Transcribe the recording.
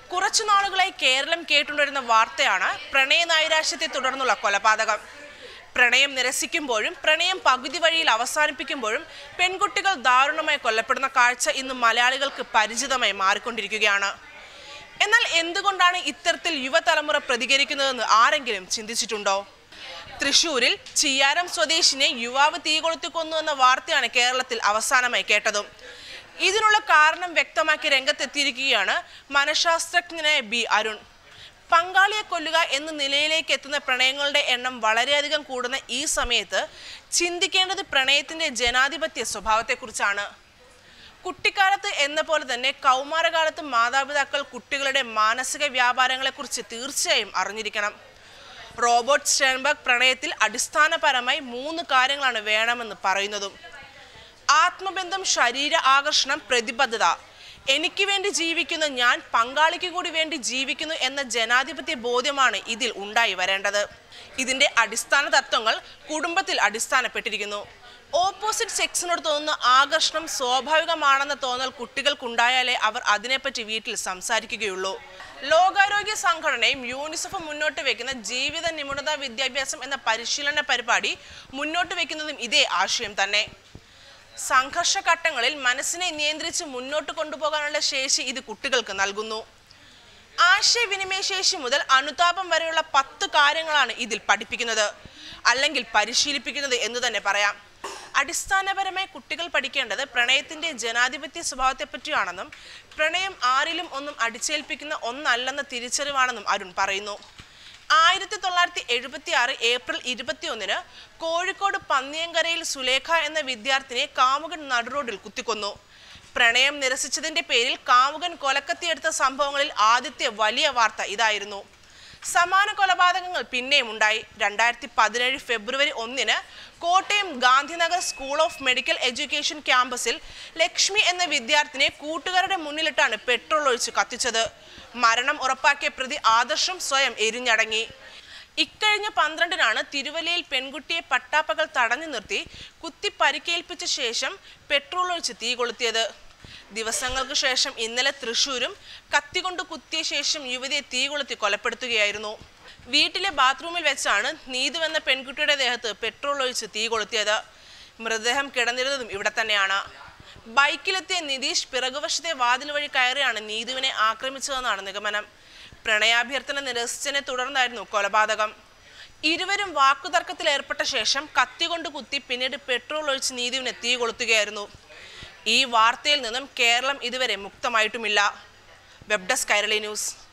കുറച്ചു നാളുകളായി കേരളം കേട്ടുകൊണ്ടിരുന്ന വാർത്തയാണ് പ്രണയ നൈരാശ്യത്തെ തുടർന്നുള്ള കൊലപാതകം പ്രണയം നിരസിക്കുമ്പോഴും പ്രണയം പകുതി വഴിയിൽ അവസാനിപ്പിക്കുമ്പോഴും പെൺകുട്ടികൾ ദാരുണമായി കൊല്ലപ്പെടുന്ന കാഴ്ച ഇന്ന് മലയാളികൾക്ക് പരിചിതമായി മാറിക്കൊണ്ടിരിക്കുകയാണ് എന്നാൽ എന്തുകൊണ്ടാണ് ഇത്തരത്തിൽ യുവതലമുറ പ്രതികരിക്കുന്നതെന്ന് ആരെങ്കിലും ചിന്തിച്ചിട്ടുണ്ടോ തൃശൂരിൽ ചിയാരം സ്വദേശിനെ യുവാവ് തീകൊളുത്തി കൊന്നു എന്ന വാർത്തയാണ് കേരളത്തിൽ അവസാനമായി കേട്ടതും ഇതിനുള്ള കാരണം വ്യക്തമാക്കി രംഗത്തെത്തിയിരിക്കുകയാണ് മനഃശാസ്ത്രജ്ഞനായ ബി അരുൺ പങ്കാളിയെ കൊല്ലുക എന്ന നിലയിലേക്ക് എത്തുന്ന പ്രണയങ്ങളുടെ എണ്ണം വളരെയധികം കൂടുന്ന ഈ സമയത്ത് ചിന്തിക്കേണ്ടത് പ്രണയത്തിന്റെ ജനാധിപത്യ സ്വഭാവത്തെക്കുറിച്ചാണ് കുട്ടിക്കാലത്ത് എന്ന പോലെ തന്നെ കൗമാരകാലത്ത് മാതാപിതാക്കൾ കുട്ടികളുടെ മാനസിക വ്യാപാരങ്ങളെക്കുറിച്ച് തീർച്ചയായും അറിഞ്ഞിരിക്കണം റോബോട്ട് സ്റ്റേൺബർഗ് പ്രണയത്തിൽ അടിസ്ഥാനപരമായി മൂന്ന് കാര്യങ്ങളാണ് വേണമെന്ന് പറയുന്നതും ആത്മബന്ധം ശരീര ആകർഷണം പ്രതിബദ്ധത എനിക്ക് വേണ്ടി ജീവിക്കുന്ന ഞാൻ പങ്കാളിക്ക് കൂടി വേണ്ടി ജീവിക്കുന്നു എന്ന ജനാധിപത്യ ബോധ്യമാണ് ഇതിൽ ഉണ്ടായി വരേണ്ടത് ഇതിന്റെ അടിസ്ഥാന തത്വങ്ങൾ കുടുംബത്തിൽ അടിസ്ഥാനപ്പെട്ടിരിക്കുന്നു ഓപ്പോസിറ്റ് സെക്സിനോട് തോന്നുന്ന ആകർഷണം സ്വാഭാവികമാണെന്ന തോന്നൽ കുട്ടികൾക്കുണ്ടായാലേ അവർ അതിനെപ്പറ്റി വീട്ടിൽ സംസാരിക്കുകയുള്ളൂ ലോകാരോഗ്യ സംഘടനയും യൂണിസെഫും മുന്നോട്ട് വെക്കുന്ന ജീവിത നിപുണതാ വിദ്യാഭ്യാസം എന്ന പരിശീലന പരിപാടി മുന്നോട്ട് വെക്കുന്നതും ഇതേ ആശയം തന്നെ സംഘർഷഘട്ടങ്ങളിൽ മനസ്സിനെ നിയന്ത്രിച്ച് മുന്നോട്ട് കൊണ്ടുപോകാനുള്ള ശേഷി ഇത് കുട്ടികൾക്ക് നൽകുന്നു ആശയവിനിമയ ശേഷി മുതൽ അനുതാപം വരെയുള്ള പത്ത് കാര്യങ്ങളാണ് ഇതിൽ പഠിപ്പിക്കുന്നത് അല്ലെങ്കിൽ പരിശീലിപ്പിക്കുന്നത് എന്ന് തന്നെ പറയാം അടിസ്ഥാനപരമായി കുട്ടികൾ പഠിക്കേണ്ടത് പ്രണയത്തിന്റെ ജനാധിപത്യ സ്വഭാവത്തെപ്പറ്റിയാണെന്നും പ്രണയം ആരിലും ഒന്നും അടിച്ചേൽപ്പിക്കുന്ന ഒന്നല്ലെന്ന തിരിച്ചറിവാണെന്നും അരുൺ പറയുന്നു ആയിരത്തി തൊള്ളായിരത്തി എഴുപത്തി ആറ് ഏപ്രിൽ ഇരുപത്തിയൊന്നിന് കോഴിക്കോട് പന്നിയങ്കരയിൽ സുലേഖ എന്ന വിദ്യാർത്ഥിനിയെ കാമുകൻ നടുറോഡിൽ കുത്തിക്കൊന്നു പ്രണയം നിരസിച്ചതിന്റെ പേരിൽ കാമുകൻ കൊലക്കത്തിയെടുത്ത സംഭവങ്ങളിൽ ആദ്യത്തെ വലിയ വാർത്ത ഇതായിരുന്നു സമാന കൊലപാതകങ്ങൾ പിന്നെയും ഉണ്ടായി രണ്ടായിരത്തി പതിനേഴ് ഫെബ്രുവരി ഒന്നിന് Kottayam Gandhinagar school of medical education ക്യാമ്പസിൽ ലക്ഷ്മി എന്ന വിദ്യാർത്ഥിനെ കൂട്ടുകാരുടെ മുന്നിലിട്ടാണ് പെട്രോൾ ഒഴിച്ച് കത്തിച്ചത് മരണം ഉറപ്പാക്കിയ പ്രതി ആദർശം സ്വയം എരിഞ്ഞടങ്ങി ഇക്കഴിഞ്ഞ പന്ത്രണ്ടിനാണ് തിരുവല്ലയിൽ പെൺകുട്ടിയെ പട്ടാപ്പകൽ തടഞ്ഞു നിർത്തി കുത്തി പരിക്കേൽപ്പിച്ച ശേഷം പെട്രോൾ ഒഴിച്ച് തീ കൊളുത്തിയത് ദിവസങ്ങൾക്ക് ശേഷം ഇന്നലെ തൃശൂരും കത്തികൊണ്ട് കുത്തിയ ശേഷം യുവതിയെ തീ കൊളുത്തി കൊലപ്പെടുത്തുകയായിരുന്നു വീട്ടിലെ ബാത്റൂമിൽ വെച്ചാണ് നീതു എന്ന പെൺകുട്ടിയുടെ ദേഹത്ത് പെട്രോൾ ഒഴിച്ച് തീ കൊളുത്തിയത് മൃതദേഹം കിടന്നിരുന്നതും ഇവിടെ തന്നെയാണ് ബൈക്കിലെത്തിയ നിതീഷ് പിറകുവശത്തെ വാതിൽ വഴി കയറിയാണ് നീതുവിനെ ആക്രമിച്ചതെന്നാണ് നിഗമനം പ്രണയാഭ്യർത്ഥന നിരസിച്ചതിനെ തുടർന്നായിരുന്നു കൊലപാതകം ഇരുവരും വാക്കുതർക്കത്തിൽ ഏർപ്പെട്ട ശേഷം കത്തികൊണ്ട് കുത്തി പിന്നീട് പെട്രോൾ ഒഴിച്ച് നീതുവിനെ തീ കൊളുത്തുകയായിരുന്നു ഈ വാർത്തയിൽ നിന്നും കേരളം ഇതുവരെ മുക്തമായിട്ടുമില്ല വെബ് ഡെസ്ക് കൈരളി ന്യൂസ്